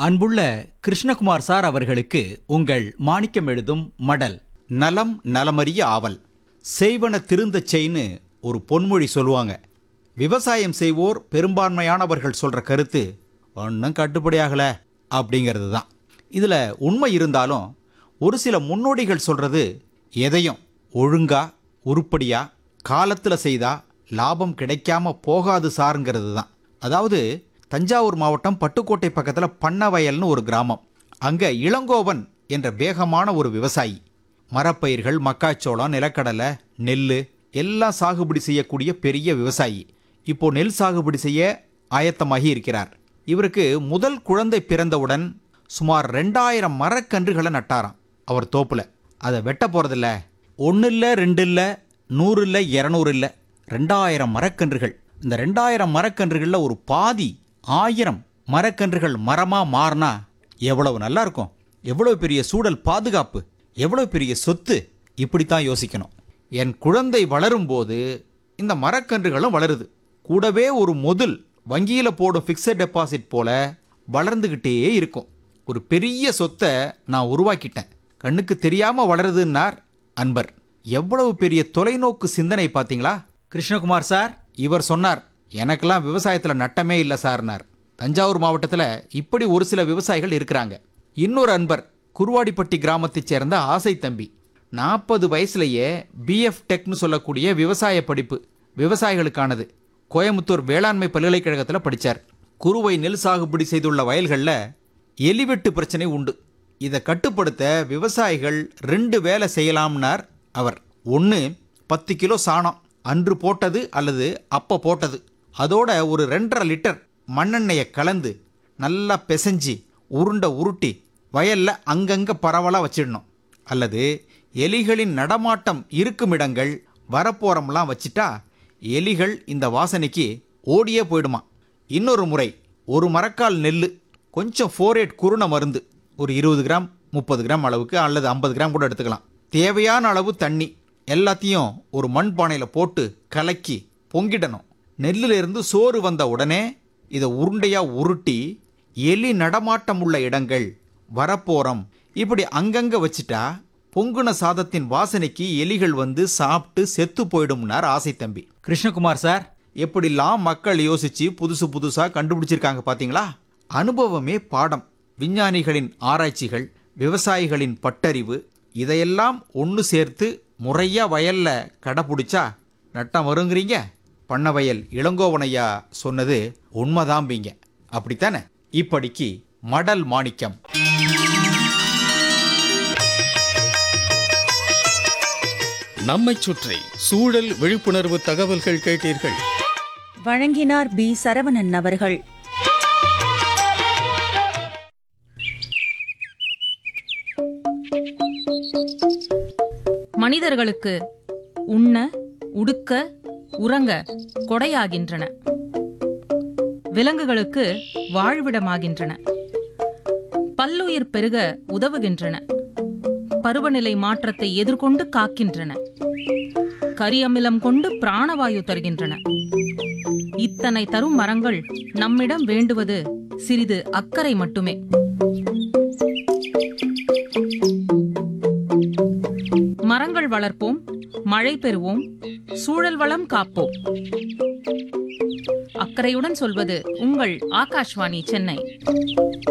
அன்புள்ள கிருஷ்ணகுமார் சார் அவர்களுக்கு உங்கள் மாணிக்கம் எழுதும் மடல் நலம் நலமறிய ஆவல் செய்வன திருந்தச் செய்ன்னு ஒரு பொன்மொழி சொல்லுவாங்க விவசாயம் செய்வோர் பெரும்பான்மையானவர்கள் சொல்ற கருத்து ஒன்றும் கட்டுப்படியாகல அப்படிங்கிறது தான் இதில் உண்மை இருந்தாலும் ஒரு சில முன்னோடிகள் சொல்றது எதையும் ஒழுங்கா உருப்படியா காலத்தில் செய்தா லாபம் கிடைக்காம போகாது சாருங்கிறது தான் அதாவது தஞ்சாவூர் மாவட்டம் பட்டுக்கோட்டை பக்கத்தில் பண்ணவயல்னு ஒரு கிராமம் அங்கே இளங்கோவன் என்ற வேகமான ஒரு விவசாயி மரப்பயிர்கள் மக்காச்சோளம் நிலக்கடலை நெல் எல்லாம் சாகுபடி செய்யக்கூடிய பெரிய விவசாயி இப்போ நெல் சாகுபடி செய்ய ஆயத்தமாகி இருக்கிறார் இவருக்கு முதல் குழந்தை பிறந்தவுடன் சுமார் ரெண்டாயிரம் மரக்கன்றுகளை நட்டாராம் அவர் தோப்புல அதை வெட்ட போறதில்ல ஒன்று இல்லை ரெண்டு இல்லை நூறு இல்லை இரநூறு இல்லை ரெண்டாயிரம் மரக்கன்றுகள் இந்த ரெண்டாயிரம் மரக்கன்றுகளில் ஒரு பாதி ஆயிரம் மரக்கன்றுகள் மரமாக மாறினா எவ்வளவு நல்லா இருக்கும் எவ்வளவு பெரிய சூழல் பாதுகாப்பு எவ்வளவு பெரிய சொத்து இப்படித்தான் யோசிக்கணும் என் குழந்தை வளரும்போது இந்த மரக்கன்றுகளும் வளருது கூடவே ஒரு முதல் வங்கியில் போடும் ஃபிக்ஸட் டெபாசிட் போல வளர்ந்துக்கிட்டே இருக்கும் ஒரு பெரிய சொத்தை நான் உருவாக்கிட்டேன் கண்ணுக்கு தெரியாம வளருதுன்னார் அன்பர் எவ்வளவு பெரிய தொலைநோக்கு சிந்தனை பார்த்தீங்களா கிருஷ்ணகுமார் சார் இவர் சொன்னார் எனக்கெல்லாம் விவசாயத்தில் நட்டமே இல்லை சார்னார் தஞ்சாவூர் மாவட்டத்தில் இப்படி ஒரு சில விவசாயிகள் இருக்கிறாங்க இன்னொரு அன்பர் குருவாடிப்பட்டி கிராமத்தைச் சேர்ந்த ஆசை தம்பி நாற்பது வயசுலயே பிஎஃப் டெக்னு சொல்லக்கூடிய விவசாய படிப்பு விவசாயிகளுக்கானது கோயம்புத்தூர் வேளாண்மை பல்கலைக்கழகத்தில் படித்தார் குறுவை நெல் சாகுபடி செய்துள்ள வயல்களில் எலிவெட்டு பிரச்சனை உண்டு இதை கட்டுப்படுத்த விவசாயிகள் ரெண்டு வேலை செய்யலாம்னார் அவர் ஒன்று பத்து கிலோ சாணம் அன்று போட்டது அல்லது அப்போ போட்டது அதோட ஒரு ரெண்டரை லிட்டர் மண்ணெண்ணெயை கலந்து நல்லா பிசைஞ்சு உருண்டை உருட்டி வயல்ல அங்கங்க பரவலாக வச்சிடணும் அல்லது எலிகளின் நடமாட்டம் இருக்கும் இடங்கள் வரப்போறம்லாம் வச்சிட்டா எலிகள் இந்த வாசனைக்கு ஓடியே போயிடுமா இன்னொரு முறை ஒரு மரக்கால் நெல் கொஞ்சம் ஃபோரேட் குருண மருந்து ஒரு இருபது கிராம் முப்பது கிராம் அளவுக்கு அல்லது ஐம்பது கிராம் கூட எடுத்துக்கலாம் தேவையான அளவு தண்ணி எல்லாத்தையும் ஒரு மண் பானையில் போட்டு கலக்கி பொங்கிடணும் நெல்லில் இருந்து சோறு வந்த உடனே இதை உருண்டையாக உருட்டி எலி நடமாட்டம் உள்ள இடங்கள் வரப்போறம் இப்படி அங்கங்க வச்சிட்டா பொங்குன சாதத்தின் வாசனைக்கு எலிகள் வந்து சாப்பிட்டு செத்து போயிடும்னார் ஆசை தம்பி கிருஷ்ணகுமார் சார் எப்படிலாம் மக்கள் யோசிச்சு புதுசு புதுசா கண்டுபிடிச்சிருக்காங்க பாத்தீங்களா அனுபவமே பாடம் விஞ்ஞானிகளின் ஆராய்ச்சிகள் விவசாயிகளின் பட்டறிவு இதையெல்லாம் ஒன்று சேர்த்து முறையா வயல்ல கடைப்பிடிச்சா நட்டம் வருங்கிறீங்க பண்ண வயல் இளங்கோவனையா சொன்னது உண்மைதாம்பிங்க அப்படித்தானே இப்படிக்கு மடல் மாணிக்கம் நம்மைச் சுற்றி சூழல் விழிப்புணர்வு தகவல்கள் கேட்டீர்கள் வழங்கினார் பி சரவணன் அவர்கள் மனிதர்களுக்கு உண்ண உடுக்க உறங்க கொடையாகின்றன விலங்குகளுக்கு வாழ்விடமாகின்றன பல்லுயிர் பெருக உதவுகின்றன பருவநிலை மாற்றத்தை எதிர்கொண்டு காக்கின்றன கரியமிலம் கொண்டு பிராணவாயு தருகின்றன இத்தனை தரும் மரங்கள் நம்மிடம் வேண்டுவது சிறிது அக்கறை மட்டுமே மரங்கள் வளர்ப்போம் மழை பெறுவோம் சூழல் வளம் காப்போம் அக்கறையுடன் சொல்வது உங்கள் ஆகாஷ்வாணி சென்னை